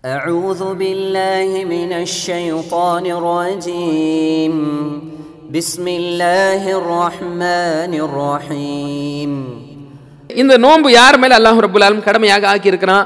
أعوذ بالله من الشيطان الرجيم بسم الله الرحمن الرحيم இந்த நோன்பு யார் மேலே அல்லாஹ் ரபுல் ஆலம் கடமையாக ஆக்கியிருக்கிறான்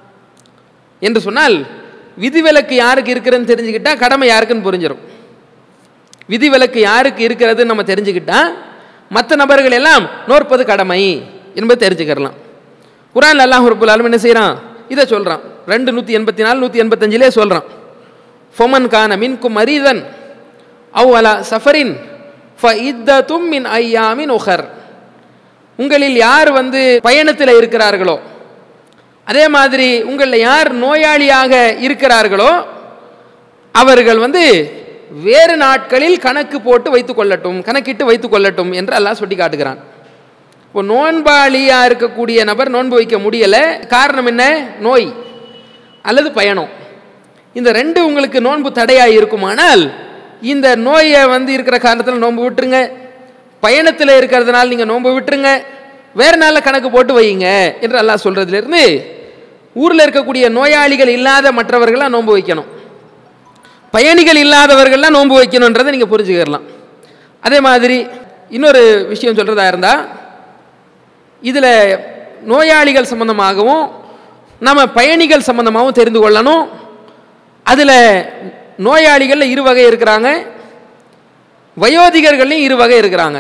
என்று சொன்னால் விதிவிலக்கு யாருக்கு இருக்கிறதுன்னு தெரிஞ்சுக்கிட்டா கடமை யாருக்குன்னு புரிஞ்சிடும் விதிவிலக்கு யாருக்கு இருக்கிறதுன்னு நம்ம தெரிஞ்சுக்கிட்டா மற்ற நபர்கள் எல்லாம் நோற்பது கடமை என்பது தெரிஞ்சுக்கிறலாம் குரான் அல்லாஹ் ரபுல் ஆலம் என்ன செய்கிறான் இதை சொல்கிறான் ரெண்டு நூற்றி எண்பத்தி நாலு நூற்றி எண்பத்தஞ்சிலே சொல்கிறான் ஃபொமன் கான மின்கும் மரீதன் அவ் அலா சஃபரின் ஃப இத்தத்தும் மின் ஐயாமின் உஹர் உங்களில் யார் வந்து பயணத்தில் இருக்கிறார்களோ அதே மாதிரி உங்களில் யார் நோயாளியாக இருக்கிறார்களோ அவர்கள் வந்து வேறு நாட்களில் கணக்கு போட்டு வைத்துக் கொள்ளட்டும் கணக்கிட்டு வைத்துக் கொள்ளட்டும் என்று அல்லாஹ் சுட்டி காட்டுகிறான் இப்போ நோன்பாளியாக இருக்கக்கூடிய நபர் நோன்பு வைக்க முடியலை காரணம் என்ன நோய் அல்லது பயணம் இந்த ரெண்டு உங்களுக்கு நோன்பு தடையாக இருக்குமானால் இந்த நோயை வந்து இருக்கிற காரணத்தில் நோன்பு விட்டுருங்க பயணத்தில் இருக்கிறதுனால நீங்கள் நோன்பு விட்டுருங்க வேறு நாளில் கணக்கு போட்டு வையுங்க என்று அல்லாஹ் சொல்கிறதுலேருந்து ஊரில் இருக்கக்கூடிய நோயாளிகள் இல்லாத மற்றவர்களாம் நோன்பு வைக்கணும் பயணிகள் இல்லாதவர்கள்லாம் நோன்பு வைக்கணுன்றதை நீங்கள் புரிஞ்சுக்கலாம் அதே மாதிரி இன்னொரு விஷயம் சொல்கிறதா இருந்தால் இதில் நோயாளிகள் சம்பந்தமாகவும் நம்ம பயணிகள் சம்பந்தமாகவும் தெரிந்து கொள்ளணும் அதில் நோயாளிகளில் இரு வகை இருக்கிறாங்க வயோதிகர்கள்லையும் இரு வகை இருக்கிறாங்க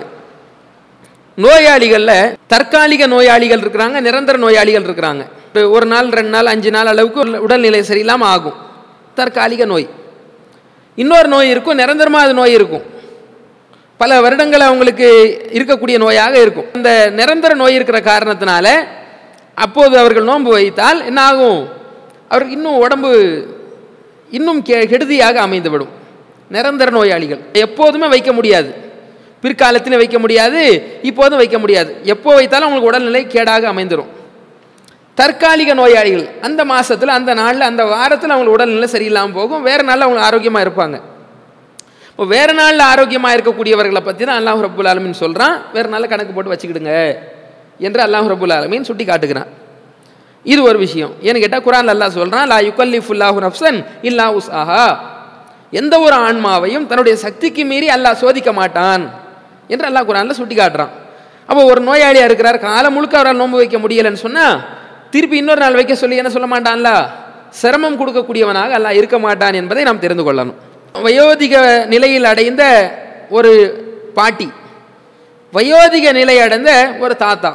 நோயாளிகளில் தற்காலிக நோயாளிகள் இருக்கிறாங்க நிரந்தர நோயாளிகள் இருக்கிறாங்க ஒரு நாள் ரெண்டு நாள் அஞ்சு நாள் அளவுக்கு உடல்நிலை சரியில்லாமல் ஆகும் தற்காலிக நோய் இன்னொரு நோய் இருக்கும் நிரந்தரமாக அது நோய் இருக்கும் பல வருடங்கள் அவங்களுக்கு இருக்கக்கூடிய நோயாக இருக்கும் இந்த நிரந்தர நோய் இருக்கிற காரணத்தினால அப்போது அவர்கள் நோன்பு வைத்தால் என்ன ஆகும் அவருக்கு இன்னும் உடம்பு இன்னும் கெ கெடுதியாக அமைந்துவிடும் நிரந்தர நோயாளிகள் எப்போதுமே வைக்க முடியாது பிற்காலத்தில் வைக்க முடியாது இப்போதும் வைக்க முடியாது எப்போ வைத்தாலும் அவங்களுக்கு உடல்நிலை கேடாக அமைந்துடும் தற்காலிக நோயாளிகள் அந்த மாதத்தில் அந்த நாளில் அந்த வாரத்தில் அவங்களுக்கு உடல்நிலை சரியில்லாமல் போகும் வேறு நாளில் அவங்க ஆரோக்கியமாக இருப்பாங்க இப்போ வேறு நாளில் ஆரோக்கியமாக இருக்கக்கூடியவர்களை பற்றி தான் அல்லாஹ் ரபுல் ஆலமின் சொல்கிறான் வேறு நாளில் கணக்கு போட்டு வச்சுக்கிடுங்க என்று அல்லாஹ் ரபுல் ஆலமின் சுட்டி காட்டுகிறான் இது ஒரு விஷயம் ஏன்னு கேட்டால் குரான் அல்லாஹ் சொல்கிறான் லா யுக்கல்லி ஃபுல்லாஹு நப்சன் இல்லா உஸ் ஆஹா எந்த ஒரு ஆன்மாவையும் தன்னுடைய சக்திக்கு மீறி அல்லாஹ் சோதிக்க மாட்டான் என்று அல்லாஹ் குரானில் சுட்டி காட்டுறான் அப்போ ஒரு நோயாளியாக இருக்கிறார் காலம் முழுக்க அவரால் நோன்பு வைக்க முடியலைன்னு சொன்னால் திருப்பி இன்னொரு நாள் வைக்க சொல்லி என்ன சொல்ல மாட்டான்ல சிரமம் கொடுக்கக்கூடியவனாக அல்லாஹ் இருக்க மாட்டான் என்பதை நாம் தெரிந்து கொள்ளணும் வயோதிக நிலையில் அடைந்த ஒரு பாட்டி வயோதிக நிலை அடைந்த ஒரு தாத்தா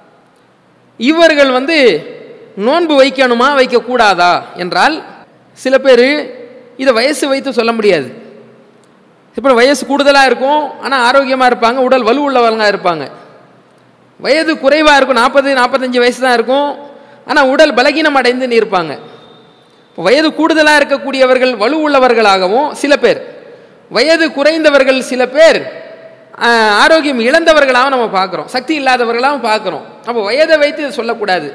இவர்கள் வந்து நோன்பு வைக்கணுமா வைக்கக்கூடாதா என்றால் சில பேர் இதை வயசு வைத்து சொல்ல முடியாது இப்போ வயசு கூடுதலாக இருக்கும் ஆனால் ஆரோக்கியமாக இருப்பாங்க உடல் வலு உள்ளவங்க இருப்பாங்க வயது குறைவாக இருக்கும் நாற்பது நாற்பத்தஞ்சு வயசு தான் இருக்கும் ஆனால் உடல் பலகீனம் அடைந்துன்னு இருப்பாங்க வயது கூடுதலாக இருக்கக்கூடியவர்கள் வலு உள்ளவர்களாகவும் சில பேர் வயது குறைந்தவர்கள் சில பேர் ஆரோக்கியம் இழந்தவர்களாகவும் நம்ம பார்க்குறோம் சக்தி இல்லாதவர்களாகவும் பார்க்குறோம் அப்போ வயதை வைத்து இதை சொல்லக்கூடாது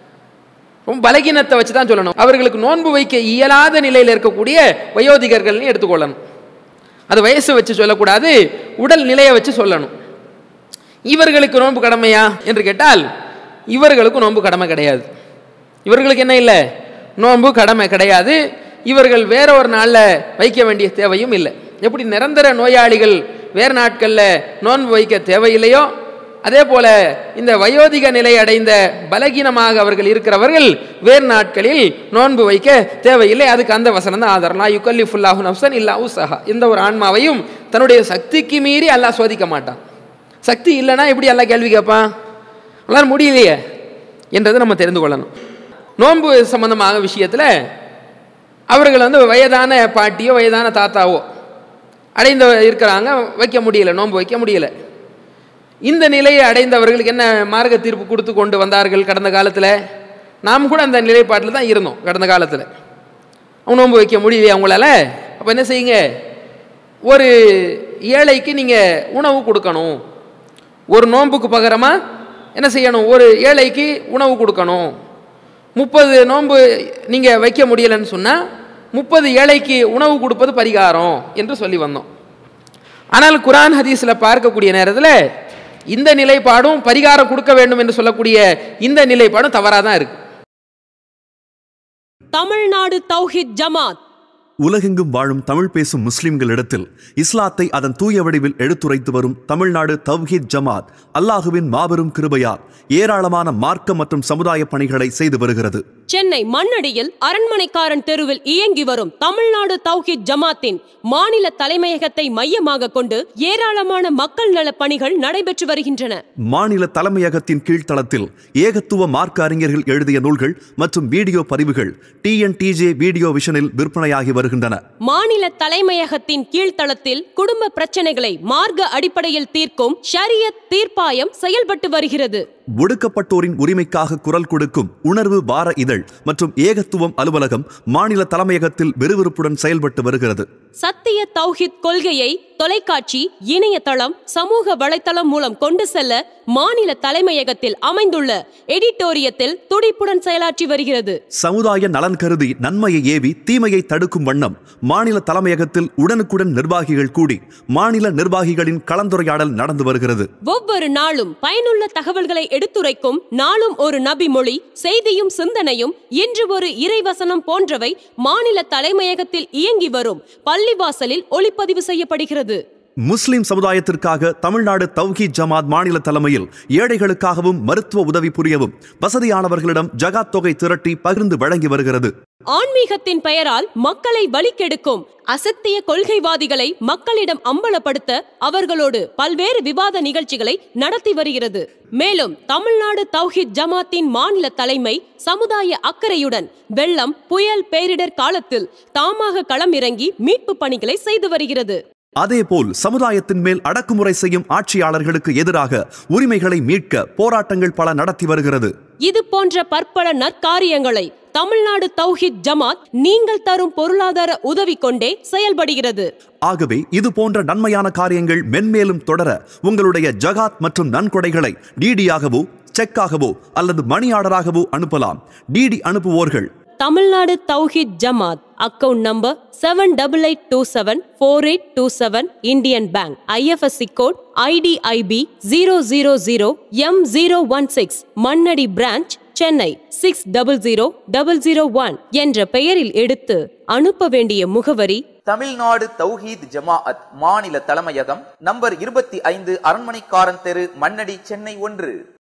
ரொம்ப பலகீனத்தை வச்சு தான் சொல்லணும் அவர்களுக்கு நோன்பு வைக்க இயலாத நிலையில் இருக்கக்கூடிய வயோதிகர்கள்னு எடுத்துக்கொள்ளணும் அது வயசு வச்சு சொல்லக்கூடாது உடல் நிலையை வச்சு சொல்லணும் இவர்களுக்கு நோன்பு கடமையா என்று கேட்டால் இவர்களுக்கு நோன்பு கடமை கிடையாது இவர்களுக்கு என்ன இல்லை நோன்பு கடமை கிடையாது இவர்கள் வேற ஒரு நாளில் வைக்க வேண்டிய தேவையும் இல்லை எப்படி நிரந்தர நோயாளிகள் வேறு நாட்களில் நோன்பு வைக்க தேவையில்லையோ அதே போல இந்த வயோதிக நிலை அடைந்த பலகீனமாக அவர்கள் இருக்கிறவர்கள் வேறு நாட்களில் நோன்பு வைக்க தேவையில்லை அதுக்கு அந்த வசனம் தான் ஆதாரம் நான் யுக்கல்லி ஃபுல்லாஹு நப்சன் இல்லா உசஹா இந்த ஒரு ஆன்மாவையும் தன்னுடைய சக்திக்கு மீறி அல்லாஹ் சோதிக்க மாட்டான் சக்தி இல்லைன்னா எப்படி எல்லாம் கேள்வி கேட்பான் எல்லாரும் முடியலையே என்றதை நம்ம தெரிந்து கொள்ளணும் நோன்பு சம்பந்தமாக விஷயத்தில் அவர்கள் வந்து வயதான பாட்டியோ வயதான தாத்தாவோ அடைந்த இருக்கிறாங்க வைக்க முடியல நோன்பு வைக்க முடியல இந்த நிலையை அடைந்தவர்களுக்கு என்ன மார்க்க தீர்ப்பு கொடுத்து கொண்டு வந்தார்கள் கடந்த காலத்தில் நாம் கூட அந்த நிலைப்பாட்டில் தான் இருந்தோம் கடந்த காலத்தில் அவங்க நோன்பு வைக்க முடியலையே அவங்களால அப்போ என்ன செய்யுங்க ஒரு ஏழைக்கு நீங்கள் உணவு கொடுக்கணும் ஒரு நோன்புக்கு பகரமாக என்ன செய்யணும் ஒரு ஏழைக்கு உணவு கொடுக்கணும் முப்பது நோன்பு நீங்கள் வைக்க முடியலைன்னு சொன்னால் முப்பது ஏழைக்கு உணவு கொடுப்பது பரிகாரம் என்று சொல்லி வந்தோம் ஆனால் குரான் ஹதீஸில் பார்க்கக்கூடிய நேரத்தில் இந்த நிலைப்பாடும் பரிகாரம் கொடுக்க வேண்டும் என்று சொல்லக்கூடிய இந்த நிலைப்பாடும் தவறாக தான் இருக்கு தமிழ்நாடு தௌஹித் ஜமாத் உலகெங்கும் வாழும் தமிழ் பேசும் முஸ்லிம்களிடத்தில் இஸ்லாத்தை அதன் தூய வடிவில் எடுத்துரைத்து வரும் தமிழ்நாடு தவ்ஹீத் ஜமாத் அல்லாஹுவின் மாபெரும் கிருபையால் ஏராளமான மார்க்க மற்றும் சமுதாய பணிகளை செய்து வருகிறது சென்னை மண்ணடியில் அரண்மனைக்காரன் தெருவில் இயங்கி வரும் தமிழ்நாடு தௌஹித் ஜமாத்தின் மாநில தலைமையகத்தை மையமாக கொண்டு ஏராளமான மக்கள் நலப் பணிகள் நடைபெற்று வருகின்றன மாநில தலைமையகத்தின் கீழ்த்தளத்தில் ஏகத்துவ மார்க்க அறிஞர்கள் எழுதிய நூல்கள் மற்றும் வீடியோ பதிவுகள் டிஎன்டிஜே வீடியோ விஷனில் விற்பனையாகி வருகின்றன மாநில தலைமையகத்தின் கீழ்த்தளத்தில் குடும்ப பிரச்சனைகளை மார்க்க அடிப்படையில் தீர்க்கும் ஷரியத் தீர்ப்பாயம் செயல்பட்டு வருகிறது ஒடுக்கப்பட்டோரின் உரிமைக்காக குரல் கொடுக்கும் உணர்வு வார இதழ் மற்றும் ஏகத்துவம் அலுவலகம் மாநில தலைமையகத்தில் விறுவிறுப்புடன் செயல்பட்டு வருகிறது சத்திய தௌஹித் கொள்கையை தொலைக்காட்சி இணையதளம் சமூக வலைத்தளம் மூலம் கொண்டு செல்ல மாநில தலைமையகத்தில் அமைந்துள்ள எடிட்டோரியத்தில் துடிப்புடன் செயலாற்றி வருகிறது சமுதாய நலன் கருதி நன்மையை ஏவி தீமையை தடுக்கும் வண்ணம் மாநில தலைமையகத்தில் உடனுக்குடன் நிர்வாகிகள் கூடி மாநில நிர்வாகிகளின் கலந்துரையாடல் நடந்து வருகிறது ஒவ்வொரு நாளும் பயனுள்ள தகவல்களை எடுத்துரைக்கும் நாளும் ஒரு நபி மொழி செய்தியும் சிந்தனையும் இன்று ஒரு இறைவசனம் போன்றவை மாநில தலைமையகத்தில் இயங்கி வரும் பள்ளிவாசலில் ஒளிப்பதிவு செய்யப்படுகிறது முஸ்லிம் சமுதாயத்திற்காக தமிழ்நாடு தௌஹீத் ஜமாத் மாநில தலைமையில் ஏழைகளுக்காகவும் மருத்துவ உதவி புரியவும் வசதியானவர்களிடம் ஜகாத் தொகை திரட்டி பகிர்ந்து வழங்கி வருகிறது ஆன்மீகத்தின் பெயரால் மக்களை வழிக்கெடுக்கும் அசத்திய கொள்கைவாதிகளை மக்களிடம் அம்பலப்படுத்த அவர்களோடு பல்வேறு விவாத நிகழ்ச்சிகளை நடத்தி வருகிறது மேலும் தமிழ்நாடு தௌஹித் ஜமாத்தின் மாநில தலைமை சமுதாய அக்கறையுடன் வெள்ளம் புயல் பேரிடர் காலத்தில் தாமாக களமிறங்கி மீட்பு பணிகளை செய்து வருகிறது அதேபோல் சமுதாயத்தின் மேல் அடக்குமுறை செய்யும் ஆட்சியாளர்களுக்கு எதிராக உரிமைகளை மீட்க போராட்டங்கள் பல நடத்தி வருகிறது இது போன்ற பற்பல நற்காரியங்களை தமிழ்நாடு தௌஹித் ஜமாத் நீங்கள் தரும் பொருளாதார உதவி கொண்டே செயல்படுகிறது ஆகவே இது போன்ற நன்மையான காரியங்கள் மென்மேலும் தொடர உங்களுடைய ஜகாத் மற்றும் நன்கொடைகளை டிடியாகவோ செக்காகவோ அல்லது மணி ஆர்டராகவோ அனுப்பலாம் டிடி அனுப்புவோர்கள் Tamil Nadu Thowheed Jamath account number seven double eight two seven four eight two seven Indian bank IFSC code IDIB zero zero zero M zero one six Mannadi branch Chennai six double zero double zero one என்ற பெயரில் எடுத்து அனுப்ப வேண்டிய முகவரி தமிழ்நாடு தௌஹீத் ஜமாஅத் மாநில தலைமையகம் number இருபத்தி ஐந்து அரண்மனைக்காரன் தெரு மண்ணடி சென்னை ஒன்று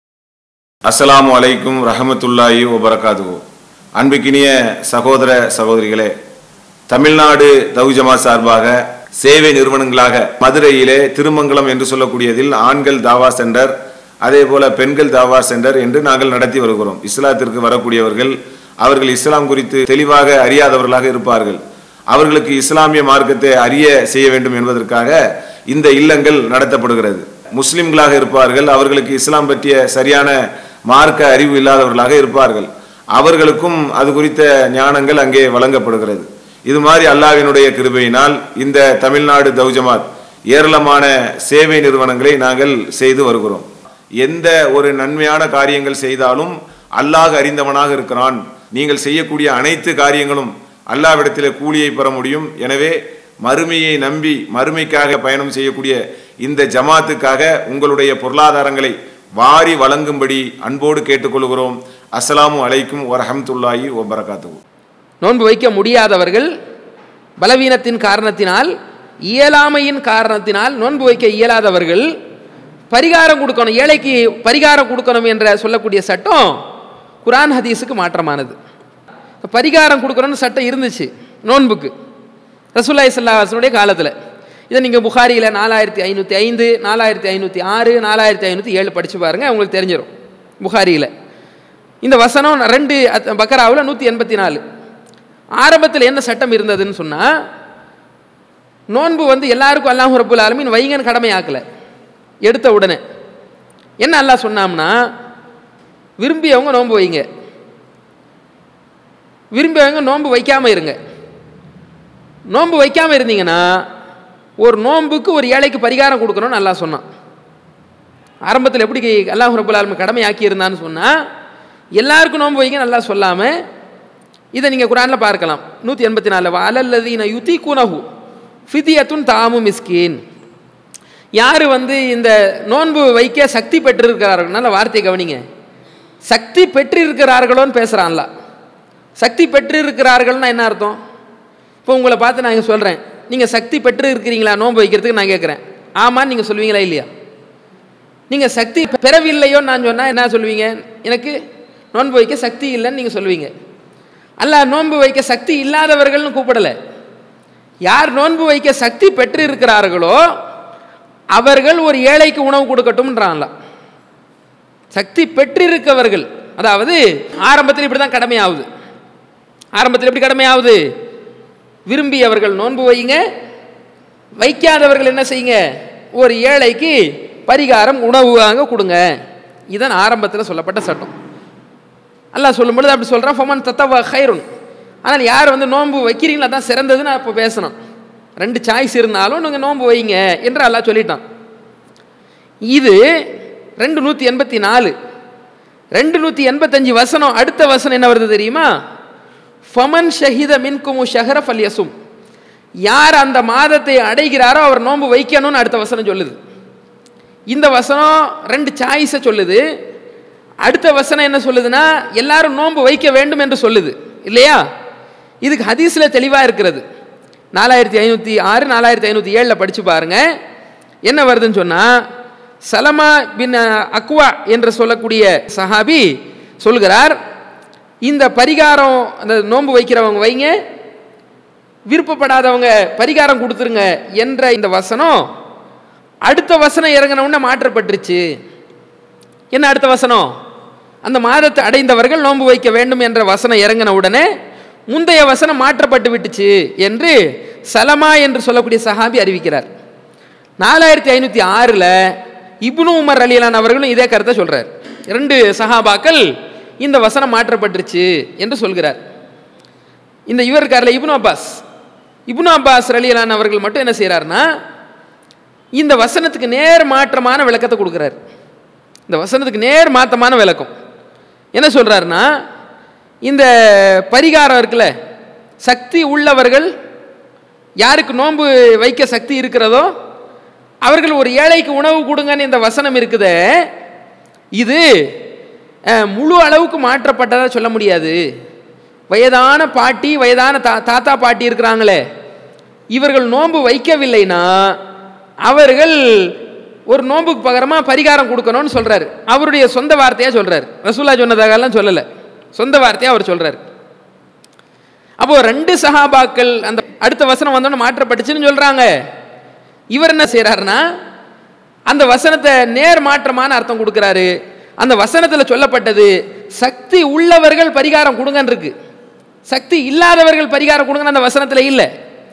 அஸ்ஸலாமு அலைக்கும் ரஹமத்துல்லாஹி வபரகாதுஹு அன்புக்கினிய சகோதர சகோதரிகளே தமிழ்நாடு தௌஜமா சார்பாக சேவை நிறுவனங்களாக மதுரையிலே திருமங்கலம் என்று சொல்லக்கூடியதில் ஆண்கள் தாவா சென்டர் அதே போல பெண்கள் தாவா சென்டர் என்று நாங்கள் நடத்தி வருகிறோம் இஸ்லாத்திற்கு வரக்கூடியவர்கள் அவர்கள் இஸ்லாம் குறித்து தெளிவாக அறியாதவர்களாக இருப்பார்கள் அவர்களுக்கு இஸ்லாமிய மார்க்கத்தை அறிய செய்ய வேண்டும் என்பதற்காக இந்த இல்லங்கள் நடத்தப்படுகிறது முஸ்லிம்களாக இருப்பார்கள் அவர்களுக்கு இஸ்லாம் பற்றிய சரியான மார்க்க அறிவு இல்லாதவர்களாக இருப்பார்கள் அவர்களுக்கும் அது குறித்த ஞானங்கள் அங்கே வழங்கப்படுகிறது இது மாதிரி அல்லாஹ்வினுடைய கிருபையினால் இந்த தமிழ்நாடு தௌஜமாத் ஏராளமான சேவை நிறுவனங்களை நாங்கள் செய்து வருகிறோம் எந்த ஒரு நன்மையான காரியங்கள் செய்தாலும் அல்லாஹ் அறிந்தவனாக இருக்கிறான் நீங்கள் செய்யக்கூடிய அனைத்து காரியங்களும் அல்லாவிடத்தில் கூலியை பெற முடியும் எனவே மறுமையை நம்பி மறுமைக்காக பயணம் செய்யக்கூடிய இந்த ஜமாத்துக்காக உங்களுடைய பொருளாதாரங்களை வாரி வழங்கும்படி அன்போடு கேட்டுக்கொள்கிறோம் அஸ்ஸலாமு அலைக்கும் வரஹமத்துல்லாஹி வபரகாத்துஹு நோன்பு வைக்க முடியாதவர்கள் பலவீனத்தின் காரணத்தினால் இயலாமையின் காரணத்தினால் நோன்பு வைக்க இயலாதவர்கள் பரிகாரம் கொடுக்கணும் ஏழைக்கு பரிகாரம் கொடுக்கணும் என்ற சொல்லக்கூடிய சட்டம் குரான் ஹதீஸுக்கு மாற்றமானது பரிகாரம் கொடுக்கணும்னு சட்டம் இருந்துச்சு நோன்புக்கு ரசூல்லாய் சல்லாஹனுடைய காலத்தில் இதை நீங்கள் புகாரியில் நாலாயிரத்தி ஐநூற்றி ஐந்து நாலாயிரத்தி ஐநூற்றி ஆறு நாலாயிரத்தி ஐநூற்றி ஏழு படித்து பாருங்கள் உங்களுக்கு தெரிஞ்சிடும் புகாரியில் இந்த வசனம் ரெண்டு அத்- பக்கராவில் நூற்றி எண்பத்தி நாலு ஆரம்பத்தில் என்ன சட்டம் இருந்ததுன்னு சொன்னால் நோன்பு வந்து எல்லாருக்கும் அல்லாஹ் ரப்புல் ஆலமீன் வைங்கன்னு கடமையாக்கலை எடுத்த உடனே என்ன அல்லாஹ் சொன்னாம்னா விரும்பியவங்க நோன்பு வைங்க விரும்பியவங்க நோன்பு வைக்காமல் இருங்க நோன்பு வைக்காமல் இருந்தீங்கன்னா ஒரு நோன்புக்கு ஒரு ஏழைக்கு பரிகாரம் கொடுக்கணும்னு அல்லாஹ் சொன்னான் ஆரம்பத்தில் எப்படி அல்லாஹ் ரபுல் ஆலமீன் கடமையாக்கி இருந்தான்னு சொன்னால் எல்லாருக்கும் நோன்பு வைங்க நல்லா சொல்லாமல் இதை நீங்கள் குரானில் பார்க்கலாம் நூற்றி எண்பத்தி நாலில் அலல்லதீன யுதி குனஹு ஃபிதியத்துன் தாமு மிஸ்கின் யார் வந்து இந்த நோன்பு வைக்க சக்தி பெற்றிருக்கிறார்கள் நல்ல வார்த்தையை கவனிங்க சக்தி பெற்றிருக்கிறார்களோன்னு பேசுகிறான்ல சக்தி பெற்று இருக்கிறார்கள்னா என்ன அர்த்தம் இப்போ உங்களை பார்த்து நான் இங்க சொல்கிறேன் நீங்கள் சக்தி பெற்று இருக்கிறீங்களா நோன்பு வைக்கிறதுக்கு நான் கேட்குறேன் ஆமான்னு நீங்கள் சொல்லுவீங்களா இல்லையா நீங்கள் சக்தி பெறவில்லையோ நான் சொன்னால் என்ன சொல்லுவீங்க எனக்கு நோன்பு வைக்க சக்தி இல்லைன்னு நீங்கள் சொல்லுவீங்க அல்ல நோன்பு வைக்க சக்தி இல்லாதவர்கள்னு கூப்பிடலை யார் நோன்பு வைக்க சக்தி பெற்று இருக்கிறார்களோ அவர்கள் ஒரு ஏழைக்கு உணவு கொடுக்கட்டும்ன்றான்ல சக்தி பெற்றிருக்கவர்கள் அதாவது ஆரம்பத்தில் இப்படி தான் கடமையாகுது ஆரம்பத்தில் எப்படி கடமையாகுது விரும்பி அவர்கள் நோன்பு வைங்க வைக்காதவர்கள் என்ன செய்யுங்க ஒரு ஏழைக்கு பரிகாரம் உணவாக கொடுங்க இதன் ஆரம்பத்தில் சொல்லப்பட்ட சட்டம் அல்லாஹ் சொல்லும்பொழுது அப்படி சொல்கிறான் ஃபமன் தத்தவா ஹைருன் ஆனால் யார் வந்து நோன்பு வைக்கிறீங்களா தான் சிறந்ததுன்னு நான் இப்போ பேசணும் ரெண்டு சாய்ஸ் இருந்தாலும் நீங்கள் நோன்பு வைங்க என்று அல்லாஹ் சொல்லிட்டான் இது ரெண்டு நூற்றி எண்பத்தி நாலு ரெண்டு நூற்றி எண்பத்தஞ்சு வசனம் அடுத்த வசனம் என்ன வருது தெரியுமா ஃபமன் ஷஹித மின்குமு ஷஹர ஃபல்யசும் யார் அந்த மாதத்தை அடைகிறாரோ அவர் நோன்பு வைக்கணும்னு அடுத்த வசனம் சொல்லுது இந்த வசனம் ரெண்டு சாய்ஸை சொல்லுது அடுத்த வசனம் என்ன சொல்லுதுன்னா எல்லாரும் நோன்பு வைக்க வேண்டும் என்று சொல்லுது இல்லையா இதுக்கு ஹதீஸில் தெளிவாக இருக்கிறது நாலாயிரத்தி ஐநூற்றி ஆறு நாலாயிரத்தி ஐநூற்றி ஏழில் படித்து பாருங்க என்ன வருதுன்னு சொன்னால் சலமா பின் அக்வா என்று சொல்லக்கூடிய சஹாபி சொல்கிறார் இந்த பரிகாரம் அந்த நோன்பு வைக்கிறவங்க வைங்க விருப்பப்படாதவங்க பரிகாரம் கொடுத்துருங்க என்ற இந்த வசனம் அடுத்த வசனம் இறங்கின உடனே மாற்றப்பட்டுருச்சு என்ன அடுத்த வசனம் அந்த மாதத்தை அடைந்தவர்கள் நோன்பு வைக்க வேண்டும் என்ற வசனம் இறங்கின உடனே முந்தைய வசனம் மாற்றப்பட்டு விட்டுச்சு என்று சலமா என்று சொல்லக்கூடிய சஹாபி அறிவிக்கிறார் நாலாயிரத்தி ஐநூற்றி ஆறில் இப்னு உமர் அலிலான் அவர்களும் இதே கருத்தை சொல்றார் ரெண்டு சஹாபாக்கள் இந்த வசனம் மாற்றப்பட்டுருச்சு என்று சொல்கிறார் இந்த இவர் இருக்கார்ல இப்னு அப்பாஸ் இப்னு அப்பாஸ் அலிலான் அவர்கள் மட்டும் என்ன செய்கிறார்னா இந்த வசனத்துக்கு நேர் மாற்றமான விளக்கத்தை கொடுக்குறார் இந்த வசனத்துக்கு நேர் மாற்றமான விளக்கம் என்ன சொல்றாருன்னா இந்த பரிகாரம் இருக்குல்ல சக்தி உள்ளவர்கள் யாருக்கு நோன்பு வைக்க சக்தி இருக்கிறதோ அவர்கள் ஒரு ஏழைக்கு உணவு கொடுங்கன்னு இந்த வசனம் இருக்குதே இது அஹ், முழு அளவுக்கு மாற்றப்பட்டதா சொல்ல முடியாது வயதான பாட்டி வயதான தா தாத்தா பாட்டி இருக்கிறாங்களே இவர்கள் நோன்பு வைக்கவில்லைனா அவர்கள் ஒரு நோன்புக்கு பகரமா பரிகாரம் கொடுக்கணும்னு சொல்றாரு அவருடைய சொந்த வார்த்தையா சொல்றாரு ரசூலா சொன்னதாகலாம் சொல்லலை சொந்த வார்த்தையா அவர் சொல்றாரு அப்போ ரெண்டு சஹாபாக்கள் அந்த அடுத்த வசனம் வந்தோன்னு மாற்றப்பட்டுச்சுன்னு சொல்றாங்க இவர் என்ன செய்றாருன்னா அந்த வசனத்தை நேர் மாற்றமான அர்த்தம் கொடுக்குறாரு அந்த வசனத்தில் சொல்லப்பட்டது சக்தி உள்ளவர்கள் பரிகாரம் கொடுங்கன்னு இருக்கு சக்தி இல்லாதவர்கள் பரிகாரம் கொடுங்கன்னு அந்த வசனத்தில் இல்லை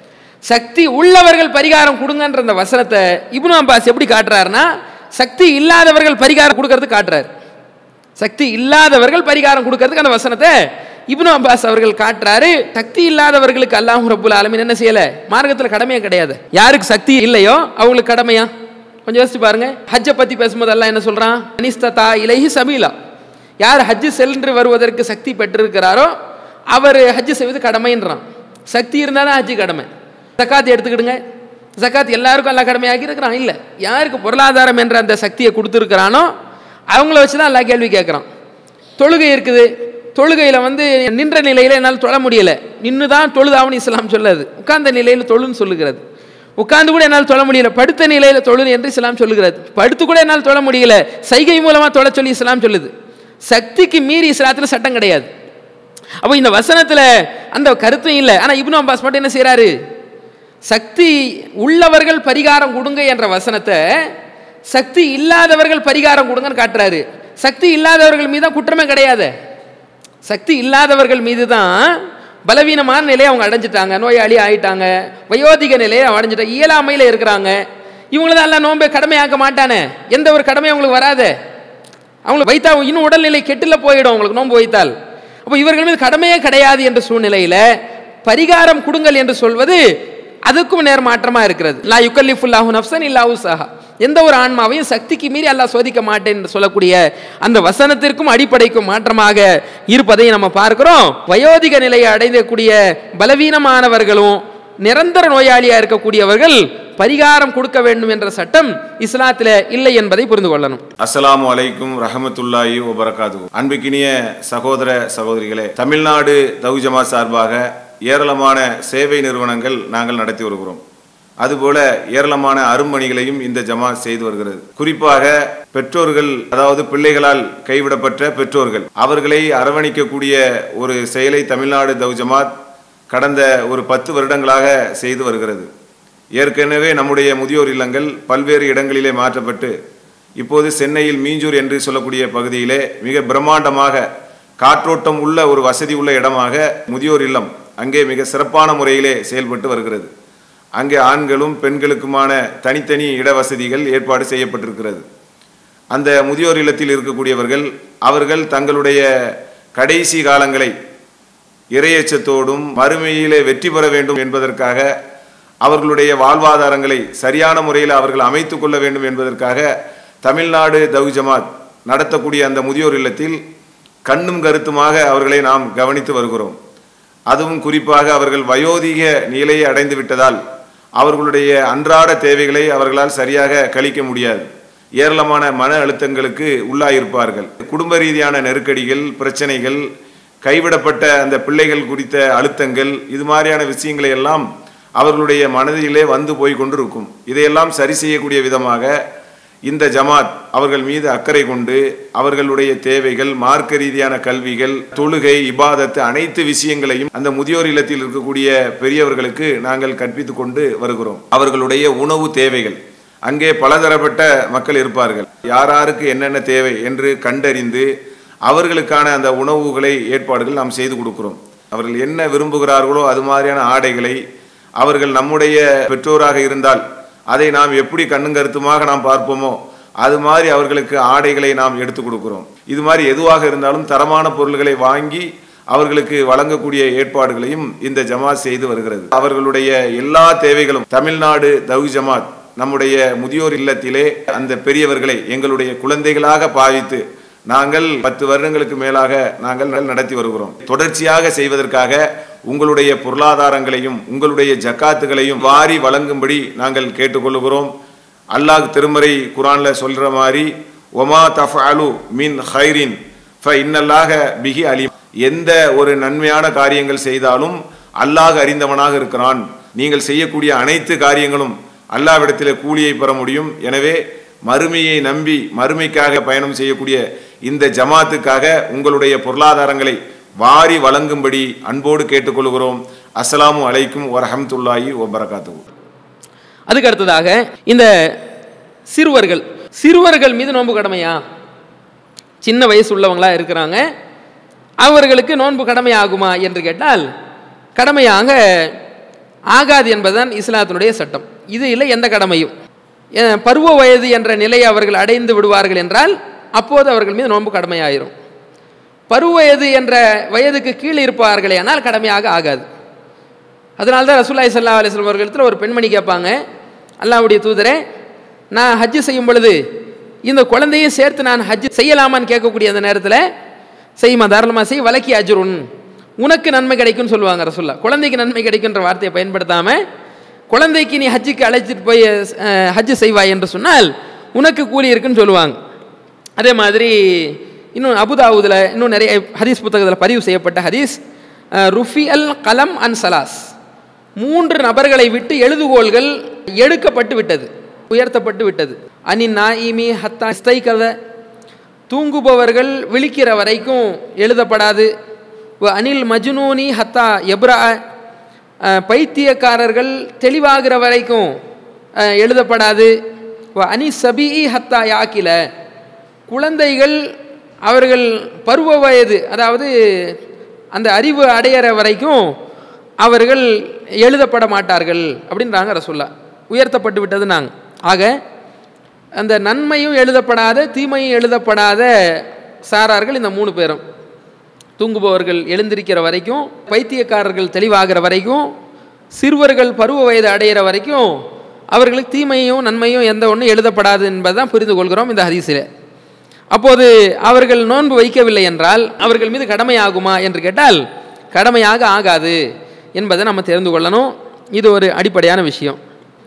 சக்தி உள்ளவர்கள் பரிகாரம் கொடுங்கன்ற அந்த வசனத்தை இப்னு அப்பாஸ் எப்படி காட்டுறாருன்னா சக்தி இல்லாதவர்கள் பரிகாரம் கொடுக்கறது காட்டுறாரு சக்தி இல்லாதவர்கள் பரிகாரம் கொடுக்கறதுக்கு அந்த வசனத்தை இப்னு அப்பாஸ் அவர்கள் காட்டுறாரு சக்தி இல்லாதவர்களுக்கு அல்லாஹ் ரப்புல் ஆலமீன் என்ன செய்யல மார்க்கத்தில் கடமையே கிடையாது யாருக்கு சக்தி இல்லையோ அவங்களுக்கு கடமையா கொஞ்சம் யோசிச்சு பாருங்க ஹஜ்ஜை பத்தி பேசும்போது அல்லாஹ் என்ன சொல்றான் அனிஸ்ததா இலைஹி சபீலா யார் ஹஜ்ஜு சென்று வருவதற்கு சக்தி பெற்றிருக்கிறாரோ அவர் ஹஜ்ஜு செய்வது கடமைன்றான் சக்தி இருந்தால் தான் ஹஜ்ஜு கடமை ஜக்காத் எடுத்துக்கிடுங்க ஜக்காத் எல்லாருக்கும் எல்லாம் கடமையாக்கி இருக்கிறான் இல்லை யாருக்கு பொருளாதாரம் என்ற அந்த சக்தியை கொடுத்துருக்கிறானோ அவங்கள வச்சு தான் எல்லா கேள்வி கேட்குறான் தொழுகை இருக்குது தொழுகையில் வந்து நின்ற நிலையில் என்னால் தொழ முடியலை நின்று தான் தொழுதாவன்னு இஸ்லாம் சொல்லாது உட்கார்ந்த நிலையில் தொழுன்னு சொல்லுகிறது உட்கார்ந்து கூட என்னால் தொழ முடியல படுத்த நிலையில் தொழு என்று இஸ்லாம் சொல்லுகிறது படுத்து கூட என்னால் தொழ முடியல சைகை மூலமாக தொழ சொல்லி இஸ்லாம் சொல்லுது சக்திக்கு மீறி இஸ்லாத்தில் சட்டம் கிடையாது அப்போ இந்த வசனத்தில் அந்த கருத்தும் இல்லை ஆனால் இப்னு அப்பாஸ் மட்டும் என்ன செய்கிறாரு சக்தி உள்ளவர்கள் பரிகாரம் கொடுங்க என்ற வசனத்தை சக்தி இல்லாதவர்கள் பரிகாரம் கொடுங்கன்னு காட்டுறாரு சக்தி இல்லாதவர்கள் மீது தான் குற்றமே கிடையாது சக்தி இல்லாதவர்கள் மீது தான் பலவீனமான நிலையை அவங்க அடைஞ்சிட்டாங்க நோயாளி ஆயிட்டாங்க வயோதிக நிலையை அடைஞ்சிட்டாங்க இயலாமையில் இருக்கிறாங்க இவங்கள தான் எல்லாம் நோன்பை கடமையாக்க மாட்டானே எந்த ஒரு கடமையும் அவங்களுக்கு வராதே அவங்களுக்கு வைத்தா இன்னும் உடல்நிலை கெட்டுல போயிடும் அவங்களுக்கு நோன்பு வைத்தால் அப்போ இவர்கள் மீது கடமையே கிடையாது என்ற சூழ்நிலையில பரிகாரம் கொடுங்கள் என்று சொல்வது அதுக்கும் நேர்மாற்றமா இருக்கிறது லா யுக்கல்லிஃபுல்லாஹு நஃப்சன் இல்லா உஸாஹா எந்த ஒரு ஆன்மாவையும் சக்திக்கு மீறி அல்லாஹ் சோதிக்க மாட்டேன் என்று சொல்லக்கூடிய அந்த வசனத்திற்கும் அடிப்படைக்கும் மாற்றமாக இருப்பதை நம்ம பார்க்கிறோம் வயோதிக நிலையை அடைந்தக்கூடிய பலவீனமானவர்களும் நிரந்தர நோயாளியா இருக்கக்கூடியவர்கள் பரிகாரம் கொடுக்க வேண்டும் என்ற சட்டம் இஸ்லாத்தில் இல்லை என்பதை புரிந்து கொள்ளணும் அஸ்ஸலாமு அலைக்கும் ரஹமத்துல்லாஹி வபரகாது அன்புக்கினிய சகோதர சகோதரிகளே தமிழ்நாடு தௌஜமா சார்பாக ஏராளமான சேவை நிறுவனங்கள் நாங்கள் நடத்தி வருகிறோம் அதுபோல ஏராளமான அரும்பணிகளையும் இந்த ஜமாத் செய்து வருகிறது குறிப்பாக பெற்றோர்கள் அதாவது பிள்ளைகளால் கைவிடப்பட்ட பெற்றோர்கள் அவர்களை அரவணைக்கக்கூடிய ஒரு செயலை தமிழ்நாடு தௌஜமாத் கடந்த ஒரு பத்து வருடங்களாக செய்து வருகிறது ஏற்கனவே நம்முடைய முதியோர் இல்லங்கள் பல்வேறு இடங்களிலே மாற்றப்பட்டு இப்போது சென்னையில் மீஞ்சூர் என்று சொல்லக்கூடிய பகுதியிலே மிக பிரம்மாண்டமாக காற்றோட்டம் உள்ள ஒரு வசதி உள்ள இடமாக முதியோர் இல்லம் அங்கே மிக சிறப்பான முறையிலே செயல்பட்டு வருகிறது அங்கே ஆண்களும் பெண்களுக்குமான தனித்தனி இடவசதிகள் ஏற்பாடு செய்யப்பட்டிருக்கிறது அந்த முதியோர் இல்லத்தில் இருக்கக்கூடியவர்கள் அவர்கள் தங்களுடைய கடைசி காலங்களை இரையச்சத்தோடும் மறுமையிலே வெற்றி பெற வேண்டும் என்பதற்காக அவர்களுடைய வாழ்வாதாரங்களை சரியான முறையில் அவர்கள் அமைத்துக் கொள்ள வேண்டும் என்பதற்காக தமிழ்நாடு தவு ஜமாத் நடத்தக்கூடிய அந்த முதியோர் இல்லத்தில் கண்ணும் கருத்துமாக அவர்களை நாம் கவனித்து வருகிறோம் அதுவும் குறிப்பாக அவர்கள் வயோதிக நிலையை அடைந்து விட்டதால் அவர்களுடைய அன்றாட தேவைகளை அவர்களால் சரியாக கழிக்க முடியாது ஏராளமான மன அழுத்தங்களுக்கு உள்ளாயிருப்பார்கள் குடும்ப ரீதியான நெருக்கடிகள் பிரச்சனைகள் கைவிடப்பட்ட அந்த பிள்ளைகள் குறித்த அழுத்தங்கள் இது மாதிரியான விஷயங்களை எல்லாம் அவர்களுடைய மனதிலே வந்து போய் கொண்டிருக்கும் இதையெல்லாம் சரி செய்யக்கூடிய விதமாக இந்த ஜமாத் அவர்கள் மீது அக்கறை கொண்டு அவர்களுடைய தேவைகள் மார்க்க ரீதியான கல்விகள் தொழுகை இபாதத்து அனைத்து விஷயங்களையும் அந்த முதியோர் இல்லத்தில் இருக்கக்கூடிய பெரியவர்களுக்கு நாங்கள் கற்பித்துக் கொண்டு வருகிறோம் அவர்களுடைய உணவு தேவைகள் அங்கே பலதரப்பட்ட மக்கள் இருப்பார்கள் யாராருக்கு என்னென்ன தேவை என்று கண்டறிந்து அவர்களுக்கான அந்த உணவுகளை ஏற்பாடுகள் நாம் செய்து கொடுக்கிறோம் அவர்கள் என்ன விரும்புகிறார்களோ அது மாதிரியான ஆடைகளை அவர்கள் நம்முடைய பெற்றோராக இருந்தால் அதை நாம் எப்படி கண்ணும் கருத்துமாக நாம் பார்ப்போமோ அது மாதிரி அவர்களுக்கு ஆடைகளை நாம் எடுத்து கொடுக்கிறோம் இது மாதிரி எதுவாக இருந்தாலும் தரமான பொருள்களை வாங்கி அவர்களுக்கு வழங்கக்கூடிய ஏற்பாடுகளையும் இந்த ஜமாத் செய்து வருகிறது அவர்களுடைய எல்லா தேவைகளும் தமிழ்நாடு தவு ஜமாத் நம்முடைய முதியோர் இல்லத்திலே அந்த பெரியவர்களை எங்களுடைய குழந்தைகளாக பாவித்து நாங்கள் பத்து வருடங்களுக்கு மேலாக நாங்கள் நடத்தி வருகிறோம் தொடர்ச்சியாக செய்வதற்காக உங்களுடைய பொருளாதாரங்களையும் உங்களுடைய ஜக்காத்துகளையும் வாரி வழங்கும்படி நாங்கள் கேட்டுக்கொள்கிறோம் அல்லாஹ் திருமறை குரான்ல சொல்ற மாதிரி ஒமா தஃபாலு மின் ஹைரின் ஃப இன்னல்லாக பிகி அலி எந்த ஒரு நன்மையான காரியங்கள் செய்தாலும் அல்லாஹ் அறிந்தவனாக இருக்கிறான் நீங்கள் செய்யக்கூடிய அனைத்து காரியங்களும் அல்லாவிடத்தில் கூலியை பெற முடியும் எனவே மறுமையை நம்பி மறுமைக்காக பயணம் செய்யக்கூடிய இந்த ஜமாத்துக்காக உங்களுடைய பொருளாதாரங்களை வாரி வழங்கும்படி அன்போடு கேட்டுக்கொள்கிறோம் அஸ்ஸலாமு அலைக்கும் வரஹமத்துல்லாஹி வபரகாத்து அதுக்கு அடுத்ததாக இந்த சிறுவர்கள் சிறுவர்கள் மீது நோன்பு கடமையா சின்ன வயசு உள்ளவங்களா இருக்கிறாங்க அவர்களுக்கு நோன்பு கடமை ஆகுமா என்று கேட்டால் கடமையாக ஆகாது என்பதுதான் இஸ்லாத்தினுடைய சட்டம் இது இல்லை எந்த கடமையும் அஹ் பருவ வயது என்ற நிலையை அவர்கள் அடைந்து விடுவார்கள் என்றால் அப்போது அவர்கள் மீது நோன்பு கடமையாயிரும் பருவ வயது என்ற வயதுக்கு கீழே இருப்பார்களே ஆனால் கடமையாக ஆகாது அதனால தான் ரசூல்லாய் சல்லா அலிஸ்லாம் அவர்களிடத்தில் ஒரு பெண்மணி கேட்பாங்க அல்லாவுடைய தூதரே நான் ஹஜ்ஜு செய்யும் பொழுது இந்த குழந்தையும் சேர்த்து நான் ஹஜ்ஜு செய்யலாமான்னு கேட்கக்கூடிய அந்த நேரத்தில் செய்யுமா தாராளமாக செய் வலக்கி அஜுருன் உனக்கு நன்மை கிடைக்கும்னு சொல்லுவாங்க ரசுல்லா குழந்தைக்கு நன்மை கிடைக்குன்ற வார்த்தையை பயன்படுத்தாமல் குழந்தைக்கு நீ ஹஜ்ஜுக்கு அழைச்சிட்டு போய் அஹ், ஹஜ்ஜு செய்வாய் என்று சொன்னால் உனக்கு கூலி இருக்குன்னு சொல்லுவாங்க அதே மாதிரி இன்னும் அபுதாவுதில் இன்னும் நிறைய ஹதீஸ் புத்தகத்தில் பதிவு செய்யப்பட்ட ஹதீஸ் அஹ், ருஃபி அல் கலம் அன் சலாஸ் மூன்று நபர்களை விட்டு எழுதுகோள்கள் எடுக்கப்பட்டு விட்டது உயர்த்தப்பட்டு விட்டது அனி நாயிமி ஹத்தா ஸ்தைகத தூங்குபவர்கள் விழிக்கிற வரைக்கும் எழுதப்படாது வ அனில் மஜ்னூனி ஹத்தா எப்ரா அஹ், பைத்தியக்காரர்கள் தெளிவாகிற வரைக்கும் அஹ், எழுதப்படாது வ அனி சபி ஹத்தா யாக்கில குழந்தைகள் அவர்கள் பருவ வயது அதாவது அந்த அறிவு அடையிற வரைக்கும் அவர்கள் எழுதப்பட மாட்டார்கள் அப்படின்றாங்க ரசுல்லா உயர்த்தப்பட்டு விட்டது நாங்கள் ஆக அந்த நன்மையும் எழுதப்படாத தீமையும் எழுதப்படாத சாரார்கள் இந்த மூணு பேரும் தூங்குபவர்கள் எழுந்திருக்கிற வரைக்கும் பைத்தியக்காரர்கள் தெளிவாகிற வரைக்கும் சிறுவர்கள் பருவ வயது அடையிற வரைக்கும் அவர்களுக்கு தீமையும் நன்மையும் எந்த ஒன்றும் எழுதப்படாது என்பதுதான் புரிந்து கொள்கிறோம் இந்த ஹதீஸில் அப்போது அவர்கள் நோன்பு வைக்கவில்லை என்றால் அவர்கள் மீது கடமையாகுமா என்று கேட்டால் கடமையாக ஆகாது என்பதை நம்ம தெரிந்து கொள்ளணும் இது ஒரு அடிப்படையான விஷயம்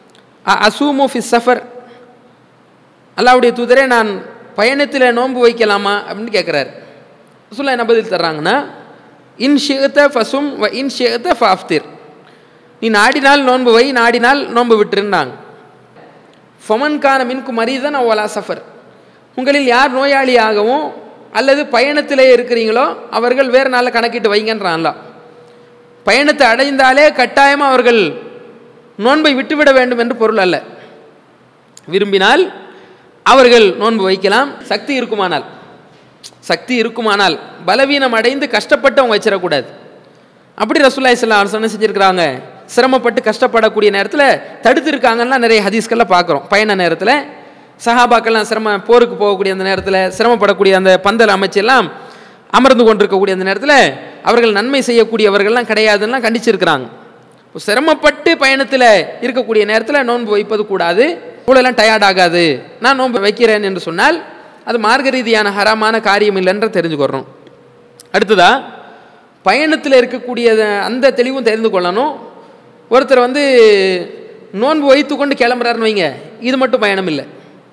அ அசூமு ஃபி சஃபர் அல்லாவுடைய தூதரே நான் பயணத்தில் நோன்பு வைக்கலாமா அப்படின்னு கேட்குறாரு ரசூல்லா என்ன பதில் தர்றாங்கன்னா இன் ஷேத்த ஃபசும் வ இன் ஷேத்த ஃபாஃப்திர் நீ நாடினால் நோன்பு வை நாடினால் நோன்பு விட்டுருந்தாங்க ஃபமன்கான மின்கு மரீதன் அவ்வளா சஃபர் உங்களில் யார் நோயாளியாகவும் அல்லது பயணத்திலே இருக்கிறீங்களோ அவர்கள் வேறு நாளில் கணக்கிட்டு வைங்கன்றான்ல பயணத்தை அடைந்தாலே கட்டாயமாக அவர்கள் நோன்பை விட்டுவிட வேண்டும் என்று பொருள் அல்ல விரும்பினால் அவர்கள் நோன்பு வைக்கலாம் சக்தி இருக்குமானால் சக்தி இருக்குமானால் பலவீனம் அடைந்து கஷ்டப்பட்டு அவங்க வச்சிடக்கூடாது அப்படி ரசூல்லா இஸ்லாம் சொன்ன செஞ்சுருக்கிறாங்க சிரமப்பட்டு கஷ்டப்படக்கூடிய நேரத்தில் தடுத்துருக்காங்கன்னா நிறைய ஹதீஸ்கள்லாம் பார்க்குறோம் பயண நேரத்தில் சஹாபாக்கள்லாம் சிரம போருக்கு போகக்கூடிய அந்த நேரத்தில் சிரமப்படக்கூடிய அந்த பந்தல் அமைச்செல்லாம் அமர்ந்து கொண்டிருக்கக்கூடிய அந்த நேரத்தில் அவர்கள் நன்மை செய்யக்கூடியவர்கள்லாம் கிடையாதுன்னா கண்டிச்சிருக்கிறாங்க சிரமப்பட்டு பயணத்தில் இருக்கக்கூடிய நேரத்தில் நோன்பு வைப்பது கூடாது இவ்வளோலாம் டயர்ட் ஆகாது நான் நோன்பு வைக்கிறேன் என்று சொன்னால் அது மார்க்க ரீதியான ஹராமான காரியம் இல்லைன்ற தெரிஞ்சுக்கிறோம் அடுத்ததா பயணத்தில் இருக்கக்கூடிய அந்த தெளிவும் தெரிந்து கொள்ளணும் ஒருத்தர் வந்து நோன்பு வைத்து கொண்டு கிளம்புறாருன்னு வைங்க இது மட்டும் பயணம் இல்லை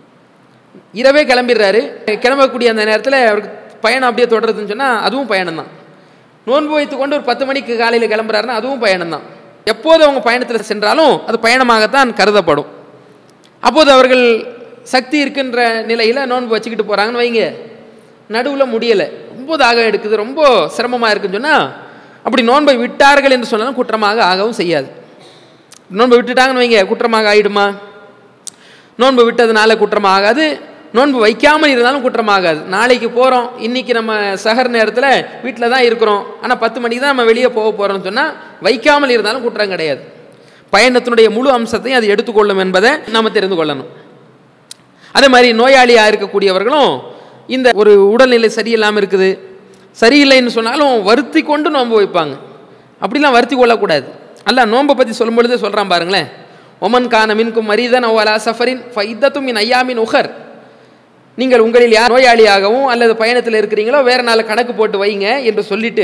இரவே கிளம்பிடுறாரு கிளம்பக்கூடிய அந்த நேரத்தில் அவருக்கு பயணம் அப்படியே தொடருதுன்னு சொன்னால் அதுவும் பயணம் தான் நோன்பு வைத்து கொண்டு ஒரு பத்து மணிக்கு காலையில் கிளம்புறாருன்னா அதுவும் பயணம் தான் எப்போது அவங்க பயணத்தில் சென்றாலும் அது பயணமாகத்தான் கருதப்படும் அப்போது அவர்கள் சக்தி இருக்கின்ற நிலையில் நோன்பு வச்சுக்கிட்டு போகிறாங்கன்னு வைங்க நடுவில் முடியலை ரொம்ப தாகம் எடுக்குது ரொம்ப சிரமமாக இருக்குன்னு சொன்னால் அப்படி நோன்பை விட்டார்கள் என்று சொன்னாலும் குற்றமாக ஆகவும் செய்யாது நோன்பை விட்டுட்டாங்கன்னு வைங்க குற்றமாக ஆகிடுமா நோன்பு விட்டதுனால குற்றமாக ஆகாது நோன்பு வைக்காமல் இருந்தாலும் குற்றமாகாது நாளைக்கு போகிறோம் இன்றைக்கி நம்ம சகர் நேரத்தில் வீட்டில் தான் இருக்கிறோம் ஆனால் பத்து மணிக்கு தான் நம்ம வெளியே போக போகிறோம்னு சொன்னால் வைக்காமல் இருந்தாலும் குற்றம் கிடையாது பயணத்தினுடைய முழு அம்சத்தையும் அது எடுத்துக்கொள்ளும் என்பதை நாம் தெரிந்து கொள்ளணும் அதே மாதிரி நோயாளியாக இருக்கக்கூடியவர்களும் இந்த ஒரு உடல்நிலை சரியில்லாமல் இருக்குது சரியில்லைன்னு சொன்னாலும் வருத்தி கொண்டு நோன்பு வைப்பாங்க அப்படிலாம் வருத்தி கொள்ளக்கூடாது அல்ல நோன்பை பற்றி சொல்லும் பொழுதே சொல்கிறான் பாருங்களேன் ஒமன் கான மின்கும் மரிதன் அவ்வளா சஃபரின் ஃபைத்தத்தும் மின் ஐயாமின் உஹர் நீங்கள் உங்களில் யார் நோயாளியாகவும் அல்லது பயணத்தில் இருக்கிறீங்களோ வேறு நாள் கணக்கு போட்டு வைங்க என்று சொல்லிட்டு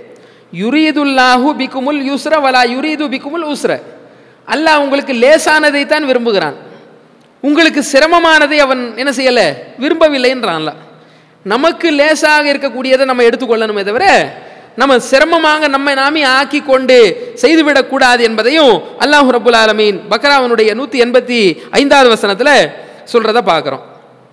யுரீதுல்லாஹு பிக்குமுல் யூஸ்ர வலா யுரீது பிக்குமுல் உஸ்ர அல்லாஹ் உங்களுக்கு லேசானதை தான் விரும்புகிறான் உங்களுக்கு சிரமமானதை அவன் என்ன செய்யலை விரும்பவில்லைன்றான்ல நமக்கு லேசாக இருக்கக்கூடியதை நம்ம எடுத்துக்கொள்ளணுமே தவிர நம்ம சிரமமாக நம்மை நாமே ஆக்கி கொண்டு செய்துவிடக்கூடாது என்பதையும் அல்லாஹு ரபுல் ஆலமீன் பக்ராவனுடைய நூற்றி எண்பத்தி ஐந்தாவது வசனத்தில் சொல்கிறத பார்க்குறோம்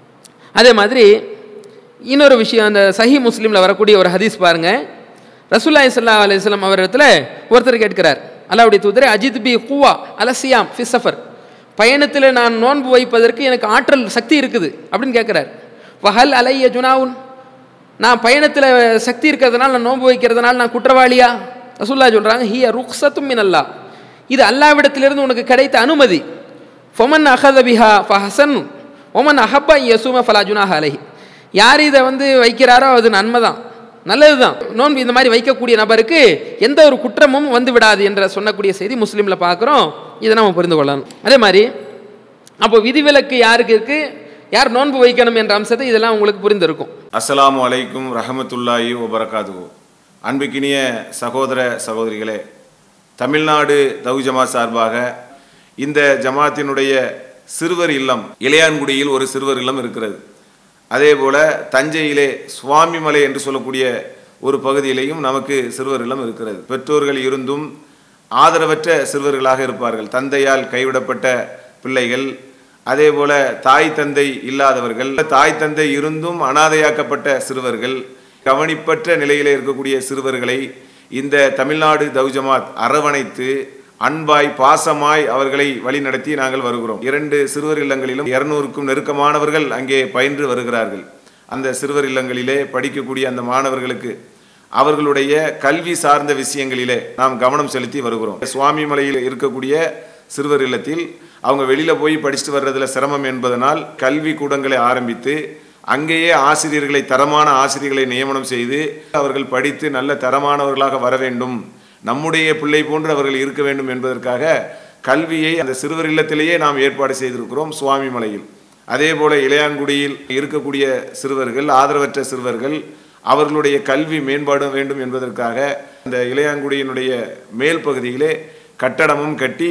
அதே மாதிரி இன்னொரு விஷயம் அந்த சஹி முஸ்லீமில் வரக்கூடிய ஒரு ஹதீஸ் பாருங்க ரசூல்லாய் சல்லா அலிஸ்லாம் அவரிடத்துல ஒருத்தர் கேட்கிறார் அல்லாவுடைய தூதரே அஜித் பி ஹூவா அலசியாம் ஃபிசஃபர் பயணத்தில் நான் நோன்பு வைப்பதற்கு எனக்கு ஆற்றல் சக்தி இருக்குது அப்படின்னு கேட்குறார் வஹல் அலைய ஜுனாவுன் நான் பயணத்தில் சக்தி இருக்கிறதுனால நான் நோன்பு வைக்கிறதுனால நான் குற்றவாளியா ரசூல்லா சொல்கிறாங்க ஹிய ருக்ஸத்தும் மின் அல்லா இது அல்லாவிடத்திலிருந்து உனக்கு கிடைத்த அனுமதி ஃபொமன் அஹத பிஹா ஃபஹசன் ஒமன் அஹப்பா யசூம ஃபலா ஜுனாஹ் அலஹி யார் இதை வந்து வைக்கிறாரோ அது நன்மை தான் நல்லது தான் நோன்பு இந்த மாதிரி வைக்கக்கூடிய நபருக்கு எந்த ஒரு குற்றமும் வந்து விடாது என்ற சொன்னக்கூடிய செய்தி முஸ்லீமில் பார்க்குறோம் இதை நம்ம புரிந்து கொள்ளணும் அதே மாதிரி அப்போ விதிவிலக்கு யாருக்கு இருக்குது யார் நோன்பு வைக்கணும் என்ற அம்சத்தை இதெல்லாம் உங்களுக்கு புரிந்திருக்கும் அஸ்ஸலாமு அலைக்கும் ரஹமத்துல்லாஹி வபரகாதுகு அன்புக்கினிய சகோதர சகோதரிகளே தமிழ்நாடு தவு ஜமாத் சார்பாக இந்த ஜமாத்தினுடைய சிறுவர் இல்லம் இளையான்குடியில் ஒரு சிறுவர் இல்லம் இருக்கிறது அதே போல தஞ்சையிலே சுவாமிமலை என்று சொல்லக்கூடிய ஒரு பகுதியிலேயும் நமக்கு சிறுவர் இல்லம் இருக்கிறது பெற்றோர்கள் இருந்தும் ஆதரவற்ற சிறுவர்களாக இருப்பார்கள் தந்தையால் கைவிடப்பட்ட பிள்ளைகள் அதே போல தாய் தந்தை இல்லாதவர்கள் தாய் தந்தை இருந்தும் அனாதையாக்கப்பட்ட சிறுவர்கள் கவனிப்பற்ற நிலையிலே இருக்கக்கூடிய சிறுவர்களை இந்த தமிழ்நாடு தௌஜமாத் அரவணைத்து அன்பாய் பாசமாய் அவர்களை வழிநடத்தி நாங்கள் வருகிறோம் இரண்டு சிறுவர் இல்லங்களிலும் இருநூறுக்கும் நெருக்கமானவர்கள் அங்கே பயின்று வருகிறார்கள் அந்த சிறுவர் இல்லங்களிலே படிக்கக்கூடிய அந்த மாணவர்களுக்கு அவர்களுடைய கல்வி சார்ந்த விஷயங்களிலே நாம் கவனம் செலுத்தி வருகிறோம் சுவாமி மலையில் இருக்கக்கூடிய சிறுவர் இல்லத்தில் அவங்க வெளியில போய் படிச்சுட்டு வர்றதுல சிரமம் என்பதனால் கல்வி கூடங்களை ஆரம்பித்து அங்கேயே ஆசிரியர்களை தரமான ஆசிரியர்களை நியமனம் செய்து அவர்கள் படித்து நல்ல தரமானவர்களாக வர வேண்டும் நம்முடைய பிள்ளை போன்று அவர்கள் இருக்க வேண்டும் என்பதற்காக கல்வியை அந்த சிறுவர் இல்லத்திலேயே நாம் ஏற்பாடு செய்திருக்கிறோம் சுவாமி மலையில் அதே போல இளையான்குடியில் இருக்கக்கூடிய சிறுவர்கள் ஆதரவற்ற சிறுவர்கள் அவர்களுடைய கல்வி மேம்பாடு வேண்டும் என்பதற்காக இந்த இளையான்குடியினுடைய மேல் பகுதியிலே கட்டடமும் கட்டி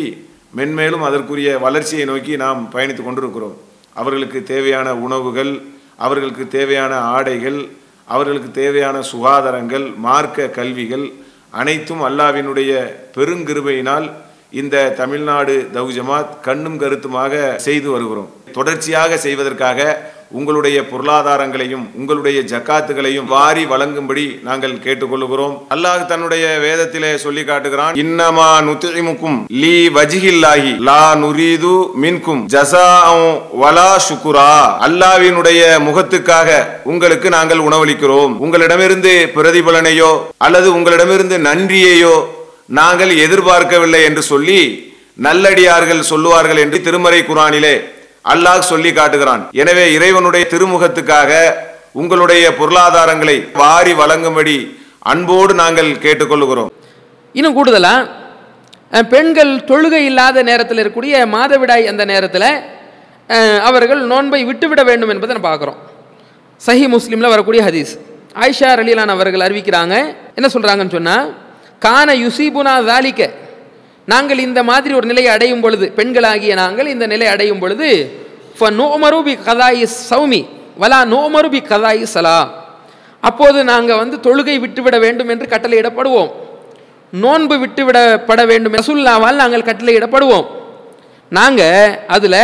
மென்மேலும் அதற்குரிய வளர்ச்சியை நோக்கி நாம் பயணித்து கொண்டிருக்கிறோம் அவர்களுக்கு தேவையான உணவுகள் அவர்களுக்கு தேவையான ஆடைகள் அவர்களுக்கு தேவையான சுகாதாரங்கள் மார்க்க கல்விகள் அனைத்தும் அல்லாவினுடைய பெருங்கிருபையினால் இந்த தமிழ்நாடு தவு ஜமாத் கண்ணும் கருத்துமாக செய்து வருகிறோம் தொடர்ச்சியாக செய்வதற்காக உங்களுடைய பொருளாதாரங்களையும் உங்களுடைய ஜக்காத்துகளையும் வாரி வழங்கும்படி நாங்கள் கேட்டுக்கொள்கிறோம் அல்லாஹ் தன்னுடைய வேதத்திலே சொல்லி காட்டுகிறான் இன்னமா நுத்திமுக்கும் லீ வஜிஹில்லாஹி லா நுரீது மின்கும் ஜசா வலா சுக்குரா அல்லாவினுடைய முகத்துக்காக உங்களுக்கு நாங்கள் உணவளிக்கிறோம் உங்களிடமிருந்து பிரதிபலனையோ அல்லது உங்களிடமிருந்து நன்றியையோ நாங்கள் எதிர்பார்க்கவில்லை என்று சொல்லி நல்லடியார்கள் சொல்லுவார்கள் என்று திருமறை குரானிலே அல்லாஹ் சொல்லி காட்டுகிறான் எனவே இறைவனுடைய திருமுகத்துக்காக உங்களுடைய பொருளாதாரங்களை வாரி வழங்கும்படி அன்போடு நாங்கள் கேட்டுக்கொள்கிறோம் இன்னும் கூடுதலா அஹ், பெண்கள் தொழுகை இல்லாத நேரத்தில் இருக்கக்கூடிய மாதவிடாய் அந்த நேரத்தில் அஹ், அவர்கள் நோன்பை விட்டுவிட வேண்டும் என்பதை நம்ம பார்க்குறோம் சஹி முஸ்லீமில் வரக்கூடிய ஹதீஸ் ஆயிஷா ரலீலான் அவர்கள் அறிவிக்கிறாங்க என்ன சொல்கிறாங்கன்னு சொன்னால் கான யுசீபுனா தாலிக்க நாங்கள் இந்த மாதிரி ஒரு நிலையை அடையும் பொழுது பெண்களாகிய நாங்கள் இந்த நிலை அடையும் பொழுது நோமருபி கதாயி சௌமி வலா நோமருபி கதாயி சலா அப்போது நாங்கள் வந்து தொழுகை விட்டுவிட வேண்டும் என்று கட்டளையிடப்படுவோம் நோன்பு விட்டுவிடப்பட வேண்டும் ரசுல்லாவால் நாங்கள் கட்டளையிடப்படுவோம் நாங்கள் அதில்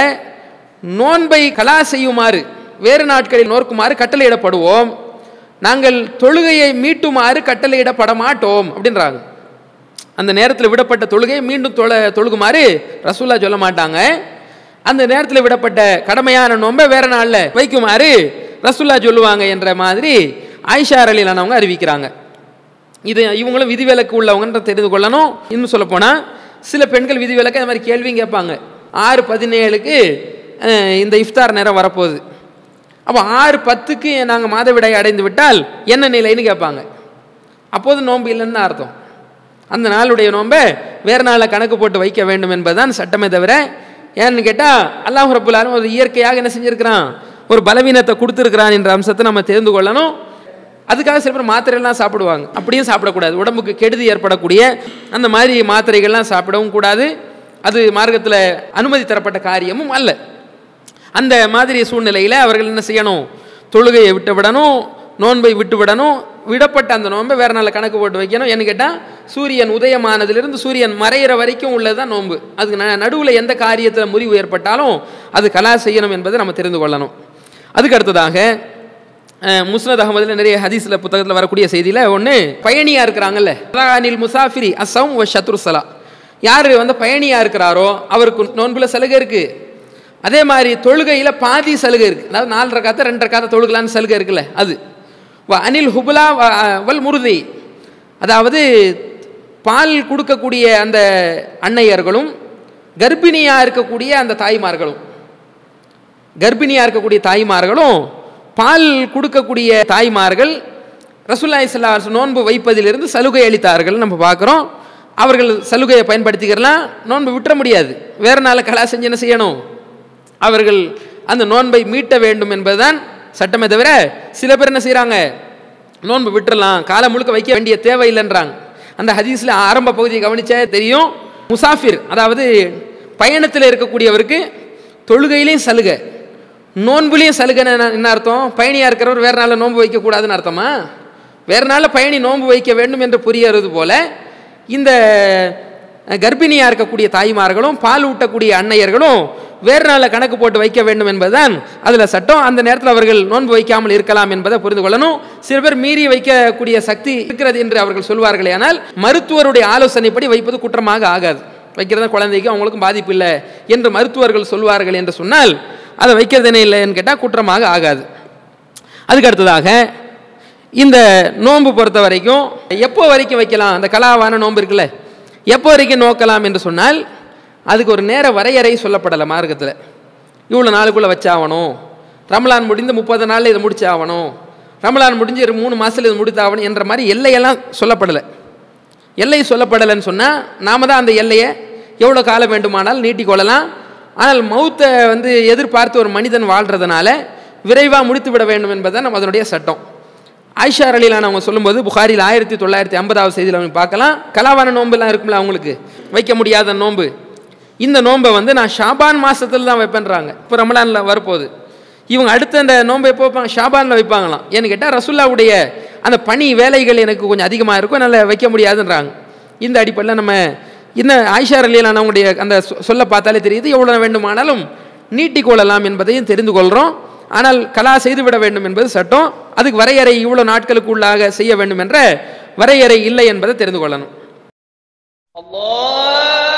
நோன்பை கலா செய்யுமாறு வேறு நாட்களில் நோக்குமாறு கட்டளையிடப்படுவோம் நாங்கள் தொழுகையை மீட்டுமாறு கட்டளையிடப்பட மாட்டோம் அப்படின்றாங்க அந்த நேரத்தில் விடப்பட்ட தொழுகையை மீண்டும் தொழ தொழுகுமாறு ரசூல்லா சொல்ல மாட்டாங்க அந்த நேரத்தில் விடப்பட்ட கடமையான நோன்பை வேற நாளில் வைக்குமாறு ரசூல்லா சொல்லுவாங்க என்ற மாதிரி ஆயிஷா அலிலானவங்க அறிவிக்கிறாங்க இது இவங்களும் விதிவிலக்கு உள்ளவங்கன்ற தெரிந்து கொள்ளணும் இன்னும் சொல்ல போனால் சில பெண்கள் விதிவிலக்கு அது மாதிரி கேள்வியும் கேட்பாங்க ஆறு பதினேழுக்கு அஹ், இந்த இஃப்தார் நேரம் வரப்போகுது அப்போ ஆறு பத்துக்கு நாங்கள் மாதவிடாய் அடைந்து விட்டால் என்ன நிலைன்னு கேட்பாங்க அப்போது நோன்பு இல்லைன்னு தான் அர்த்தம் அந்த நாளுடைய நோன்பை வேறு நாளில் கணக்கு போட்டு வைக்க வேண்டும் என்பதுதான் சட்டமே தவிர ஏன்னு கேட்டால் அல்லாஹ் ரபுல் ஆலமீன் ஒரு இயற்கையாக என்ன செஞ்சிருக்கிறான் ஒரு பலவீனத்தை கொடுத்துருக்கிறான் என்ற அம்சத்தை நம்ம தெரிந்து கொள்ளணும் அதுக்காக சில பேர் மாத்திரையெல்லாம் சாப்பிடுவாங்க அப்படியும் சாப்பிடக்கூடாது உடம்புக்கு கெடுதி ஏற்படக்கூடிய அந்த மாதிரி மாத்திரைகள்லாம் சாப்பிடவும் கூடாது அது மார்க்கத்தில் அனுமதி தரப்பட்ட காரியமும் அல்ல அந்த மாதிரி சூழ்நிலையில் அவர்கள் என்ன செய்யணும் தொழுகையை விட்டு விடணும் நோன்பை விட்டு விடணும் விடப்பட்ட அந்த நோன்பை வேற நாளில் கணக்கு போட்டு வைக்கணும் என்ன கேட்டால் சூரியன் உதயமானதிலிருந்து சூரியன் மறையிற வரைக்கும் உள்ளது தான் நோன்பு அதுக்கு ந நடுவில் எந்த காரியத்தில் முறிவு ஏற்பட்டாலும் அது கலா செய்யணும் என்பதை நம்ம தெரிந்து கொள்ளணும் அதுக்கு அடுத்ததாக அஹ், முஸ்னத் அகமதுல நிறைய ஹதீஸில் புத்தகத்தில் வரக்கூடிய செய்தியில் ஒன்று பயணியாக இருக்கிறாங்கல்ல அனில் முசாஃபிரி அசம் ஒ ஷத்ருசலா யார் வந்து பயணியாக இருக்கிறாரோ அவருக்கு நோன்புல சலுகை இருக்குது அதே மாதிரி தொழுகையில் பாதி சலுகை இருக்குது அதாவது நாலு ரக்காத்த ரெண்டு ரக்காத்த தொழுகலான்னு சலுகை இருக்குல்ல அது வ அனில் ஹுபுலா வ- வல் முருதி அதாவது பால் கொடுக்கக்கூடிய அந்த அன்னையர்களும் கர்ப்பிணியாக இருக்கக்கூடிய அந்த தாய்மார்களும் கர்ப்பிணியாக இருக்கக்கூடிய தாய்மார்களும் பால் கொடுக்கக்கூடிய தாய்மார்கள் ரசூல்லாய் சல்லா நோன்பு வைப்பதிலிருந்து சலுகை அளித்தார்கள் நம்ம பார்க்குறோம் அவர்கள் சலுகையை பயன்படுத்திக்கிறலாம் நோன்பு விட்டுற முடியாது வேறு நாள் கலா செஞ்சு என்ன செய்யணும் அவர்கள் அந்த நோன்பை மீட்ட வேண்டும் என்பதுதான் சட்டமே தவிர சில பேர் என்ன செய்கிறாங்க நோன்பு விட்டுறலாம் காலம் முழுக்க வைக்க வேண்டிய தேவையில்லைன்றாங்க அந்த ஹதீஸில் ஆரம்ப பகுதியை கவனிச்சா தெரியும் முசாஃபிர் அதாவது பயணத்தில் இருக்கக்கூடியவருக்கு தொழுகையிலையும் சலுகை நோன்புலையும் சலுகைன்னு என்ன- என்ன அர்த்தம் பயணியாக இருக்கிறவர் வேறு நாளில் நோன்பு வைக்கக்கூடாதுன்னு அர்த்தமா வேறு நாளில் பயணி நோன்பு வைக்க வேண்டும் என்று புரியறது போல இந்த கர்ப்பிணியாக இருக்கக்கூடிய தாய்மார்களும் பால் ஊட்டக்கூடிய அன்னையர்களும் வேறு நாளில் கணக்கு போட்டு வைக்க வேண்டும் என்பதுதான் அதில் சட்டம் அந்த நேரத்தில் அவர்கள் நோன்பு வைக்காமல் இருக்கலாம் என்பதை புரிந்து கொள்ளணும் சில பேர் மீறி வைக்கக்கூடிய சக்தி இருக்கிறது என்று அவர்கள் சொல்வார்களே ஆனால் மருத்துவருடைய ஆலோசனைப்படி வைப்பது குற்றமாக ஆகாது வைக்கிறதா குழந்தைக்கு அவங்களுக்கும் பாதிப்பு இல்லை என்று மருத்துவர்கள் சொல்வார்கள் என்று சொன்னால் அதை வைக்கிறதுனே இல்லைன்னு கேட்டால் குற்றமாக ஆகாது அதுக்கு அடுத்ததாக இந்த நோன்பு பொறுத்த வரைக்கும் எப்போ வரைக்கும் வைக்கலாம் அந்த கலாவான நோன்பு இருக்குல்ல எப்போ வரைக்கும் நோக்கலாம் என்று சொன்னால் அதுக்கு ஒரு நேர வரையறை சொல்லப்படலை மார்க்கத்தில் இவ்வளோ நாளுக்குள்ளே வச்சாகணும் ரமலான் முடிந்து முப்பது நாளில் இதை முடிச்சாகணும் ரமலான் முடிஞ்சு ஒரு மூணு மாதத்தில் இது முடித்தாகணும் என்ற மாதிரி எல்லையெல்லாம் சொல்லப்படலை எல்லை சொல்லப்படலைன்னு சொன்னால் நாம தான் அந்த எல்லையை எவ்வளோ காலம் வேண்டுமானால் நீட்டிக்கொள்ளலாம் ஆனால் மௌத்தை வந்து எதிர்பார்த்து ஒரு மனிதன் வாழ்கிறதுனால விரைவாக முடித்து விட வேண்டும் என்பதுதான் நம்ம அதனுடைய சட்டம் ஆயிஷா அலிலான் அவங்க சொல்லும்போது புகாரில் ஆயிரத்தி தொள்ளாயிரத்தி ஐம்பதாவது செய்தியில் அவங்க பார்க்கலாம் கலாவான நோன்புலாம் இருக்கும்ல அவங்களுக்கு வைக்க முடியாத நோன்பு இந்த நோன்பை வந்து நான் ஷாபான் மாசத்துல தான் வைப்பேன்றாங்க இப்போ ரமலானில் வரப்போகுது இவங்க அடுத்த அந்த நோன்பை எப்போ வைப்பாங்க ஷாபானில் வைப்பாங்களாம் ஏன்னு கேட்டால் ரசுல்லாவுடைய அந்த பணி வேலைகள் எனக்கு கொஞ்சம் அதிகமாக இருக்கும் என்னால் வைக்க முடியாதுன்றாங்க இந்த அடிப்படையில் நம்ம இன்னும் ஆயிஷா அலியலான அவங்களுடைய அந்த சொ- சொல்ல பார்த்தாலே தெரியுது எவ்வளோ வேண்டுமானாலும் நீட்டிக் கொள்ளலாம் என்பதையும் தெரிந்து கொள்கிறோம் ஆனால் கலா செய்துவிட வேண்டும் என்பது சட்டம் அதுக்கு வரையறை இவ்வளோ நாட்களுக்கு உள்ளாக செய்ய வேண்டும் என்ற வரையறை இல்லை என்பதை தெரிந்து கொள்ளணும் الله